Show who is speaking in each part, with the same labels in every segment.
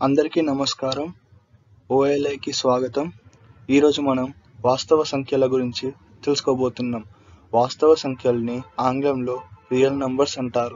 Speaker 1: అందరికీ నమస్కారం ఓఎల్ఐకి స్వాగతం ఈరోజు మనం వాస్తవ సంఖ్యల గురించి తెలుసుకోబోతున్నాం వాస్తవ సంఖ్యల్ని ఆంగ్లంలో రియల్ నంబర్స్ అంటారు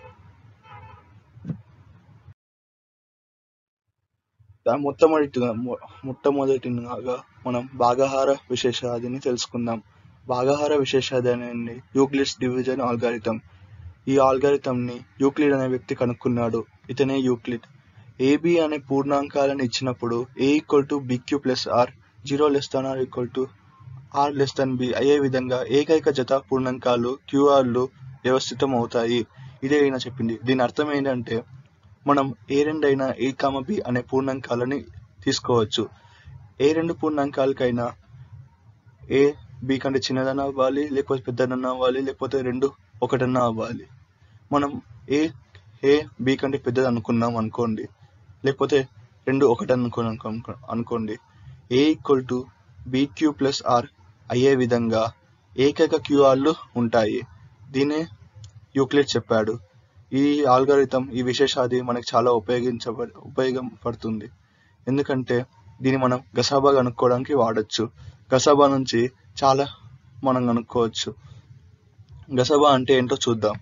Speaker 1: దా- మొట్టమొదటిగా మొ- మొట్టమొదటిగా మనం భాగహార విశేషాదిని తెలుసుకుందాం భాగహార విశేషాది అనేది యూక్లిడ్స్ డివిజన్ ఆల్గారిథం ఈ algorithm ని యూక్లిడ్ అనే వ్యక్తి కనుక్కున్నాడు ఇతనే యూక్లిడ్ ఏబి అనే పూర్ణాంకాలను ఇచ్చినప్పుడు a equal to b q plus r zero less than r equal to r less than b అయ్యే విధంగా ఏకైక జత పూర్ణాంకాలు క్యూఆర్లు వ్యవస్థితం అవుతాయి ఇదే ఈయన చెప్పింది దీని అర్థం ఏంటంటే మనం ఏ రెండైనా ఏ కామ బి అనే పూర్ణాంకాలని తీసుకోవచ్చు ఏ రెండు పూర్ణాంకాలకైనా ఏ బి కంటే చిన్నదన్నా అవ్వాలి లేకపోతే పెద్దదన్నా అవ్వాలి లేకపోతే రెండు ఒకటన్నా అవ్వాలి మనం ఏ ఏ బి కంటే పెద్దది అనుకున్నాం అనుకోండి లేకపోతే రెండు ఒకటి అనుకో అనుకో- అనుకోండి a equal to b q plus r అయ్యే విధంగా ఏకైక క్యూఆర్లు ఉంటాయి దీనే యూక్లిడ్ చెప్పాడు ఈ ఆల్గరిథం ఈ విశేషాది మనకు చాలా ఉపయోగించబ ఉపయోగపడుతుంది ఎందుకంటే దీన్ని మనం గసాబా కనుక్కోవడానికి వాడచ్చు గసాబా నుంచి చాలా మనం కనుక్కోవచ్చు గసాబా అంటే ఏంటో చూద్దాం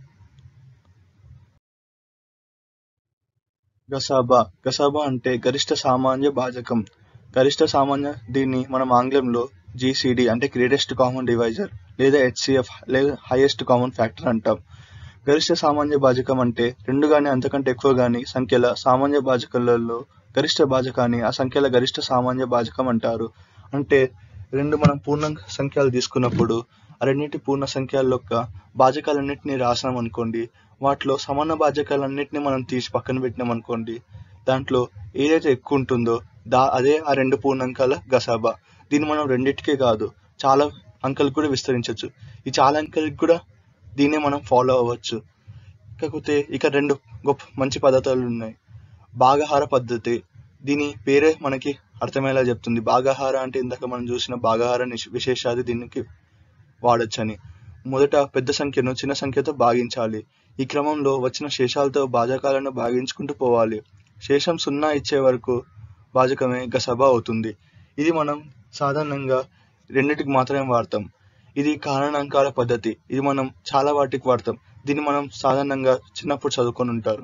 Speaker 1: గసాబా గసాబా అంటే గరిష్ట సామాన్య భాజకం గరిష్ట సామాన్య దీన్ని మనం ఆంగ్లంలో జీసీడీ అంటే గ్రేటెస్ట్ కామన్ డివైజర్ లేదా హెచ్సిఎఫ్ లేదా హైయెస్ట్ కామన్ ఫ్యాక్టర్ అంటాం గరిష్ట సామాన్య భాజకం అంటే రెండు గాని అంతకంటే ఎక్కువ గాని సంఖ్యల సామాన్య భాజకాలలో గరిష్ట భాజకాన్ని ఆ సంఖ్యల గరిష్ట సామాన్య భాజకం అంటారు అంటే రెండు మనం పూర్ణ సంఖ్యలు తీసుకున్నప్పుడు ఆ రెండింటి పూర్ణ సంఖ్యల యొక్క భాజకాలన్నింటినీ రాసాం అనుకోండి వాటిలో సమాన భాజకాలన్నింటినీ మనం తీసి పక్కన పెట్టినాం అనుకోండి దాంట్లో ఏదైతే ఎక్కువ ఉంటుందో దా అదే ఆ రెండు పూర్ణాంకాల గసాబా దీన్ని మనం రెండింటికే కాదు చాలా అంకెలకు కూడా విస్తరించవచ్చు ఈ చాలా అంకెలకు కూడా దీన్నే మనం ఫాలో అవ్వచ్చు కాకపోతే ఇక రెండు గొప్ప మంచి పద్ధతులు ఉన్నాయి భాగహార పద్ధతి దీని పేరే మనకి అర్థమయ్యేలా చెప్తుంది భాగహార అంటే ఇందాక మనం చూసిన భాగహార నిష్- విశేషాది దీనికి వాడొచ్చని మొదట పెద్ద సంఖ్యను చిన్న సంఖ్యతో భాగించాలి ఈ క్రమంలో వచ్చిన శేషాలతో భాజకాలను భాగించుకుంటూ పోవాలి శేషం సున్నా ఇచ్చే వరకు భాజకమే గసబా అవుతుంది ఇది మనం సాధారణంగా రెండింటికి మాత్రమే వాడతాం ఇది కారణాంకాల పద్ధతి ఇది మనం చాలా వాటికి వాడతాం దీన్ని మనం సాధారణంగా చిన్నప్పుడు చదువుకొని ఉంటారు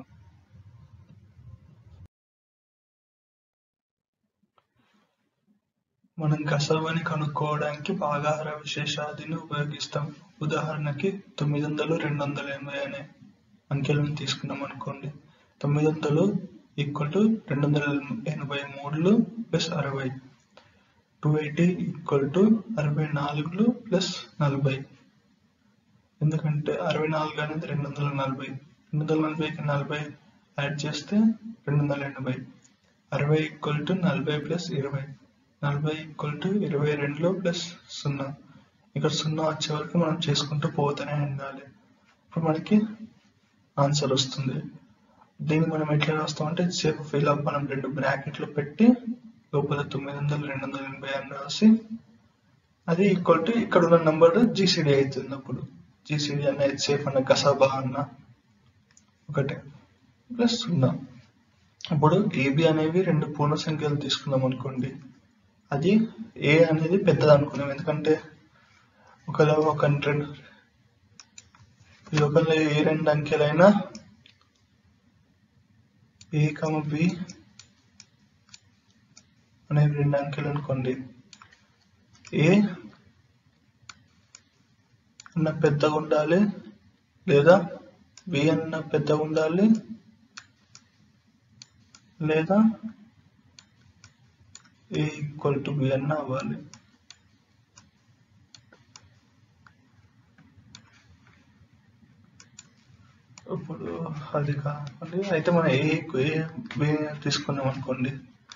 Speaker 2: మనం గసాబాని కనుక్కోవడానికి భాగాహార విశేషాదిని ఉపయోగిస్తాం ఉదాహరణకి తొమ్మిది వందలు రెండు వందల ఎనభై అనే అంకెలను తీసుకున్నాం అనుకోండి తొమ్మిది వందలు ఈక్వల్ టు రెండు వందల ఎనభై మూడులు ప్లస్ అరవై టూ ఎయిటీ ఈక్వల్ టు అరవై నాలుగులు ప్లస్ నలభై ఎందుకంటే అరవై నాలుగు అనేది రెండు వందల నలభై రెండు వందల నలభైకి నలభై యాడ్ చేస్తే రెండు వందల ఎనభై అరవై ఈక్వల్ టు నలభై ప్లస్ ఇరవై నలభై ఈక్వల్ టు ఇరవై రెండులో ప్లస్ సున్నా ఇక్కడ సున్నా వచ్చే వరకు మనం చేసుకుంటూ పోతూనే ఉండాలి ఇప్పుడు మనకి ఆన్సర్ వస్తుంది దీన్ని మనం ఎట్లా రాస్తామంటే సేఫ్ ఫిల్ అప్ మనం రెండు బ్రాకెట్లు పెట్టి లోపల తొమ్మిది వందలు రెండు వందల ఎనభై అని రాసి అది ఈక్వల్ టు ఇక్కడ ఉన్న నంబర్ జీసీడీ అవుతుంది అప్పుడు జీసీడీ అన్న హెచ్సేఫ్ అన్న గసాబా అన్న ఒకటే ప్లస్ సున్నా ఇప్పుడు ఏబి అనేవి రెండు పూర్ణ సంఖ్యలు తీసుకున్నాం అనుకోండి అది ఏ అనేది పెద్దది అనుకున్నాం ఎందుకంటే ఒకవేళ ఒక రెండు ఈ ఒకవేళ ఏ రెండు అంకెలైనా ఏ కమ బి అనేవి రెండు అంకెలు అనుకోండి ఏ అన్న పెద్దగా ఉండాలి లేదా బి అన్న పెద్దగా ఉండాలి లేదా ఏ ఈక్వల్ టు బి అన్న అవ్వాలి ఇప్పుడు అది కావాలి అయితే మనం ఏ ఏ బి తీసుకున్నాం అనుకోండి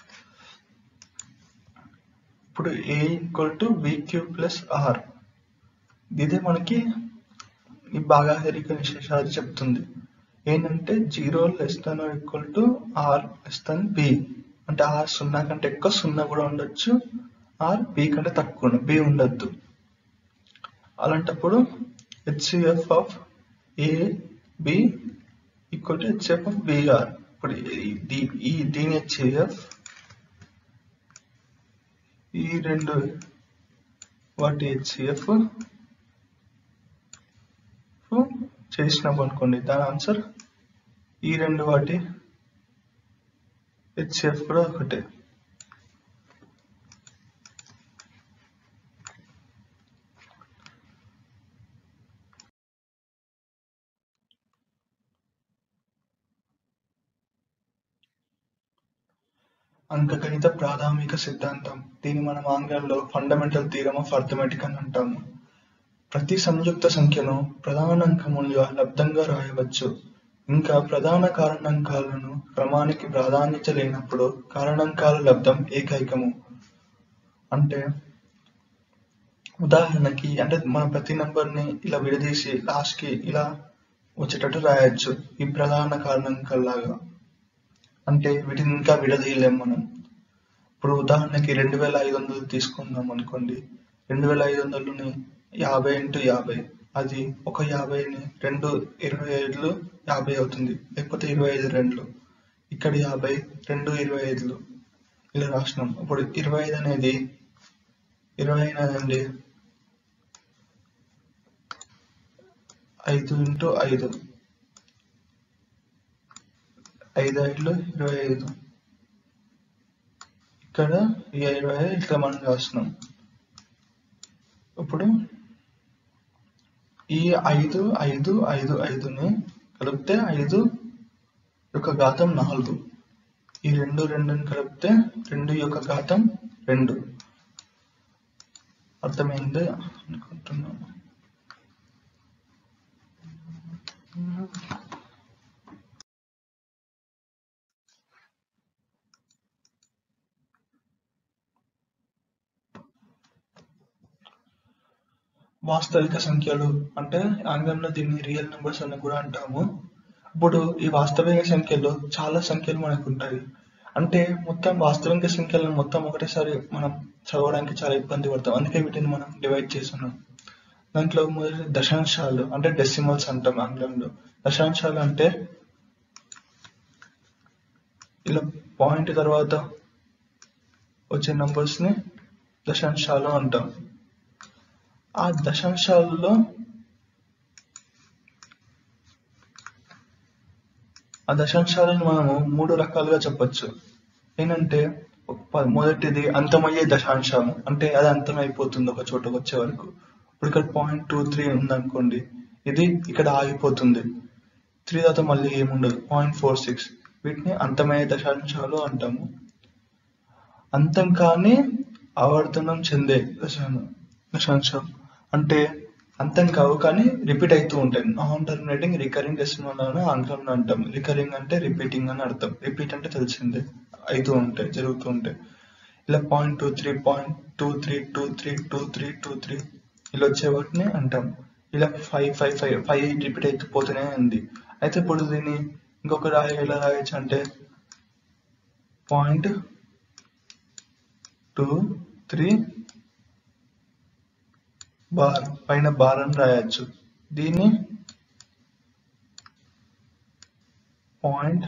Speaker 2: ఇప్పుడు a equal to b q plus r ఇదే మనకి ఈ భాగాహరిక విశేషాలు చెప్తుంది ఏంటంటే zero less than equal to r less than b అంటే ఆర్ సున్నా కంటే ఎక్కువ సున్నా కూడా ఉండొచ్చు ఆర్ బి కంటే తక్కువ బి ఉండొద్దు అలాంటప్పుడు HCF of a b equal to HCF of b r ఇప్పుడు ఈ- దీ- ఈ దీని హెచ్సిఎఫ్ ఈ రెండు వాటి హెచ్సిఎఫ్ చేసినాం అనుకోండి దాని ఆన్సర్ ఈ రెండు వాటి హెచ్సిఎఫ్ కూడా ఒకటే అంకగణిత ప్రాథమిక సిద్ధాంతం దీన్ని మనం ఆంగ్లంలో ఫండమెంటల్ థీరమ్ ఆఫ్ అర్థమెటిక్ అని అంటాము ప్రతి సంయుక్త సంఖ్యను ప్రధానాంకములుగా లబ్దంగా రాయవచ్చు ఇంకా ప్రధాన కారణాంకాలను క్రమానికి ప్రాధాన్యత లేనప్పుడు కారణాంకాల లబ్దం ఏకైకము అంటే ఉదాహరణకి అంటే మన ప్రతి నంబర్ని ఇలా విడదీసి లాస్ట్ కి ఇలా వచ్చేటట్టు రాయొచ్చు ఈ ప్రధాన కారణాంకాల్లాగా అంటే వీటిని ఇంకా విడదీయలేం మనం ఇప్పుడు ఉదాహరణకి రెండు వేల ఐదు వందలు తీసుకుందాం అనుకోండి రెండు వేల ఐదు వందలని యాభై ఇంటూ యాభై అది ఒక యాభైని రెండు ఇరవై ఐదులు యాభై అవుతుంది లేకపోతే ఇరవై ఐదు రెండులు ఇక్కడ యాభై రెండు ఇరవై ఐదులు ఇలా రాసినాం ఇప్పుడు ఇరవై ఐదు అనేది ఇరవై అయినదండి ఐదు ఇంటూ ఐదు ఐదు ఐదులు ఇరవై ఐదు ఇక్కడ ఈ ఇరవై ఐదు ఇట్లా మనం రాస్తున్నాం ఇప్పుడు ఈ ఐదు ఐదు ఐదు ఐదుని కలిపితే ఐదు యొక్క ఘాతం నాలుగు ఈ రెండు రెండుని కలిపితే రెండు యొక్క ఘాతం రెండు అర్థమైంది అనుకుంటున్నాను వాస్తవిక సంఖ్యలు అంటే ఆంగ్లంలో దీన్ని రియల్ నెంబర్స్ అని కూడా అంటాము ఇప్పుడు ఈ వాస్తవిక సంఖ్యలో చాలా సంఖ్యలు మనకు ఉంటాయి అంటే మొత్తం వాస్తవిక సంఖ్యలను మొత్తం ఒకటేసారి మనం చదవడానికి చాలా ఇబ్బంది పడతాం అందుకే వీటిని మనం డివైడ్ చేస్తున్నాం దాంట్లో మొదటి దశాంశాలు అంటే డెసిమల్స్ అంటాం ఆంగ్లంలో దశాంశాలు అంటే ఇలా పాయింట్ తర్వాత వచ్చే numbers ని దశాంశాలు అంటాం ఆ దశాంశాలలో ఆ దశాంశాలను మనము మూడు రకాలుగా చెప్పొచ్చు ఏంటంటే ప- మొదటిది అంతమయ్యే దశాంశము అంటే అది అంతమైపోతుంది ఒక చోటకు వచ్చే వరకు ఇప్పుడు ఇక్కడ పాయింట్ టూ త్రీ ఉందనుకోండి ఇది ఇక్కడ ఆగిపోతుంది త్రీ తర్వాత మళ్ళీ ఏముండదు పాయింట్ ఫోర్ సిక్స్ వీటిని అంతమయ్యే దశాంశాలు అంటాము అంతం కానీ ఆవర్తనం చెందే దశాంశం దశాంశం అంటే అంతం కావు కానీ రిపీట్ అవుతూ ఉంటాయి నాన్ టర్మినేటింగ్ రికరింగ్ డెసిమల్ అని ఆంగ్లంలో అంటాం రికరింగ్ అంటే రిపీటింగ్ అని అర్థం రిపీట్ అంటే తెలిసిందే అవుతూ ఉంటాయి జరుగుతూ ఉంటాయి ఇలా point two three point two three two three two three two three ఇలా వచ్చే వాటిని అంటాం ఇలా five five five five repeat అవుతూ పోతూనే ఉంది అయితే ఇప్పుడు దీన్ని ఇంకొక రాయి ఎలా రాయొచ్చు అంటే పాయింట్ టూ త్రీ బార్ పైన బార్ అని రాయొచ్చు దీన్ని పాయింట్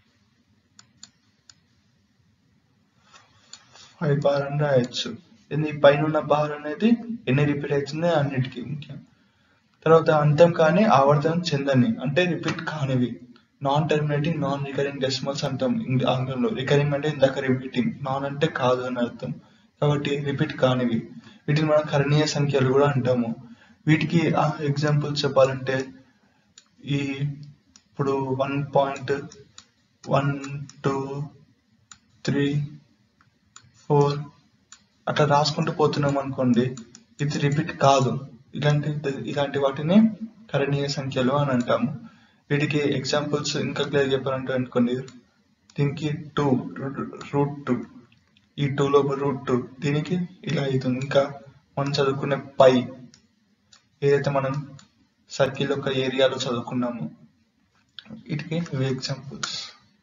Speaker 2: ఫైవ్ బార్ అని రాయొచ్చు ఇది పైన ఉన్న బార్ అనేది ఎన్ని రిపీట్ అవుతుంది అన్నిటికీ ముఖ్యం తర్వాత అంతం కానీ ఆవర్తనం చెందని అంటే రిపీట్ కానివి non terminating non recurring decimals అంటాం ఇంగ్- ఆంగ్లంలో రికరింగ్ అంటే ఇందాక రిపీటింగ్ నాన్ అంటే కాదు అని అర్థం కాబట్టి రిపీట్ కానివి వీటిని మనం కరణీయ సంఖ్యలు కూడా అంటాము వీటికి ఎగ్జాంపుల్స్ చెప్పాలంటే ఈ ఇప్పుడు one point one two three four అట్లా రాసుకుంటూ పోతున్నాం అనుకోండి ఇది రిపీట్ కాదు ఇలాంటి ఇలాంటి వాటిని కరణీయ సంఖ్యలు అని అంటాము వీటికి ఎగ్జాంపుల్స్ ఇంకా క్లియర్ చెప్పాలంటే అనుకోండి దీనికి టూ రూట్ టూ ఈ టూ లో రూట్ టూ దీనికి ఇలా అవుతుంది ఇంకా మనం చదువుకునే పై ఏదైతే మనం సర్కిల్ యొక్క ఏరియాలో చదువుకున్నామో వీటికి ఇవి ఎగ్జాంపుల్స్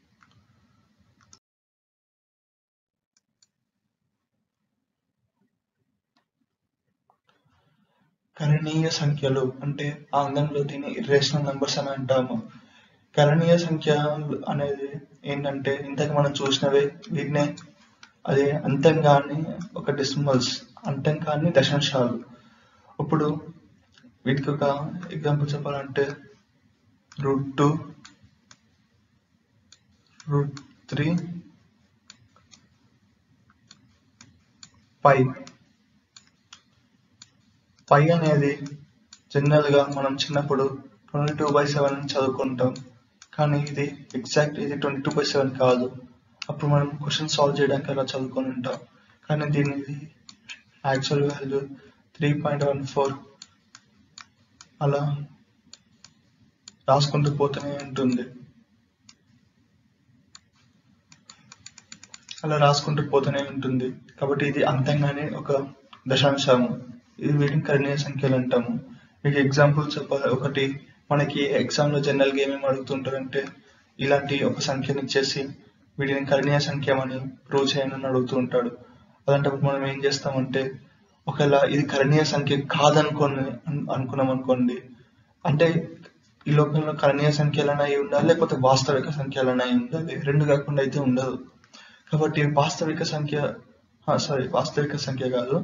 Speaker 2: కరణీయ సంఖ్యలు అంటే ఆంగ్లంలో దీన్ని ఇర్రేషనల్ నంబర్స్ అని అంటాము కరణీయ సంఖ్య అనేది ఏంటంటే ఇంతకు మనం చూసినవే వీటినే అదే అంతం కాని ఒక డెసిమల్స్ అంతం కాని దశాంశాలు ఇప్పుడు వీటికి ఒక ఎగ్జాంపుల్ చెప్పాలంటే root two root three pi pi అనేది జనరల్ గా మనం చిన్నప్పుడు ట్వంటీ టూ బై సెవెన్ చదువుకుంటాం కానీ ఇది ఎగ్జాక్ట్ ఇది ట్వంటీ టూ బై సెవెన్ కాదు అప్పుడు మనం క్వశ్చన్ సాల్వ్ చేయడానికి అలా చదువుకొని ఉంటాం కానీ దీని actual value three point one four అలా రాసుకుంటూ పోతూనే ఉంటుంది అలా రాసుకుంటూ పోతూనే ఉంటుంది కాబట్టి ఇది అంతంగానే ఒక దశాంశము ఇది వీటిని కర్ణీయ సంఖ్యలు అంటాము మీకు ఎగ్జాంపుల్ చెప్పాలి ఒకటి మనకి ఎగ్జామ్ లో జనరల్ గా ఏమేమి అడుగుతుంటారంటే ఇలాంటి ఒక సంఖ్యని ఇచ్చేసి వీటిని కర్ణీయ సంఖ్య అని ప్రూవ్ చేయని అని అడుగుతూ ఉంటాడు అలాంటప్పుడు మనం ఏం చేస్తామంటే ఒకవేళ ఇది కర్ణీయ సంఖ్య కాదనుకోని అన్- అనుకున్నాం అనుకోండి అంటే ఈ లోకంలో కర్ణీయ సంఖ్యలనే అయి ఉండాలి లేకపోతే వాస్తవిక సంఖ్యలనే అయి ఉండాలి రెండు కాకుండా అయితే ఉండదు కాబట్టి వాస్తవిక సంఖ్య సారీ వాస్తవిక సంఖ్య కాదు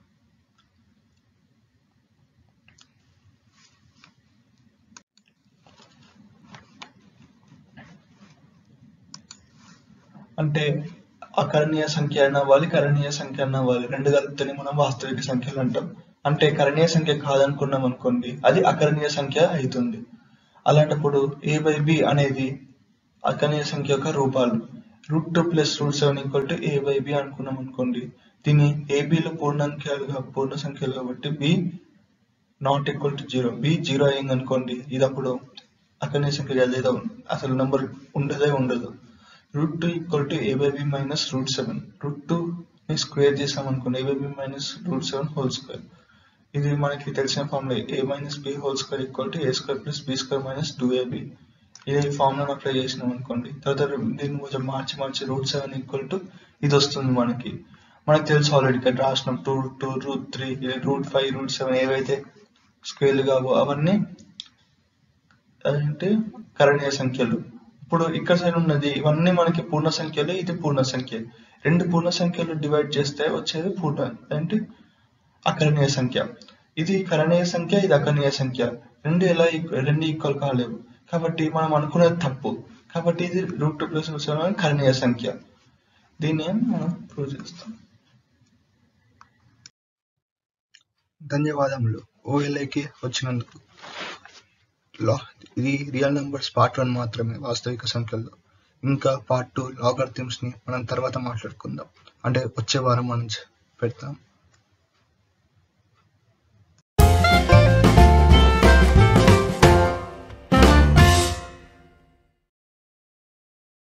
Speaker 2: అంటే అకరణీయ సంఖ్య అయినా అవ్వాలి కరణీయ సంఖ్య అయినా అవ్వాలి రెండు కలిపితేనే మనం వాస్తవిక సంఖ్యలు అంటాం అంటే కరణీయ సంఖ్య కాదనుకున్నాం అనుకోండి అది అకరణీయ సంఖ్య అవుతుంది అలాంటప్పుడు ఏ బై బి అనేది అకరణీయ సంఖ్య యొక్క రూపాలు root two plus root seven equal to a by b అనుకున్నాం అనుకోండి దీన్ని ఏబిలో పూర్ణాంకాలుగా పూర్ణ సంఖ్యలు కాబట్టి b not equal to zero b zero అయింది అనుకోండి ఇది అప్పుడు అకరణీయ సంఖ్య లేదా అసలు నంబర్ ఉండదే ఉండదు root two equal to a by b minus root seven root two ని స్క్వేర్ చేసాం అనుకోండి a by b minus root seven whole square ఇది మనకి తెలిసిన formula a minus b whole square equal to a square plus b square minus two a b ఇది formula apply చేసినాం అనుకోండి తర్వాత దీన్ని కొంచెం మార్చి మార్చి రూట్ సెవెన్ ఈక్వల్ టు ఇది వస్తుంది మనకి మనకు తెలుసు ఆల్రెడీ ఇక్కడ రాసినాం two two root three root five root seven ఏవైతే స్క్వేర్లు కావో అవన్నీ అంటే కరణీయ సంఖ్యలు ఇప్పుడు ఇక్కడ సైడ్ ఉన్నది ఇవన్నీ మనకి పూర్ణ సంఖ్యలు ఇది పూర్ణ సంఖ్య రెండు పూర్ణ సంఖ్యలు డివైడ్ చేస్తే వచ్చేది పూర్ణ అంటే అకరణీయ సంఖ్య ఇది కరణీయ సంఖ్య ఇది అకరణీయ సంఖ్య రెండు ఎలా ఈక్వ- రెండు ఈక్వల్ కాలేవు కాబట్టి మనం అనుకునేది తప్పు కాబట్టి ఇది root two plus root seven కరణీయ సంఖ్య దీన్ని మనం ప్రూవ్ చేస్తాం
Speaker 1: ధన్యవాదములు ఓఎల్ఐకి వచ్చినందుకు లా ఇది రియల్ నెంబర్స్ పార్ట్ వన్ మాత్రమే వాస్తవిక సంఖ్యల్లో ఇంకా పార్ట్ టూ లాగర్థమ్స్ ని మనం తర్వాత మాట్లాడుకుందాం అంటే వచ్చే వారం మనం పెడతాం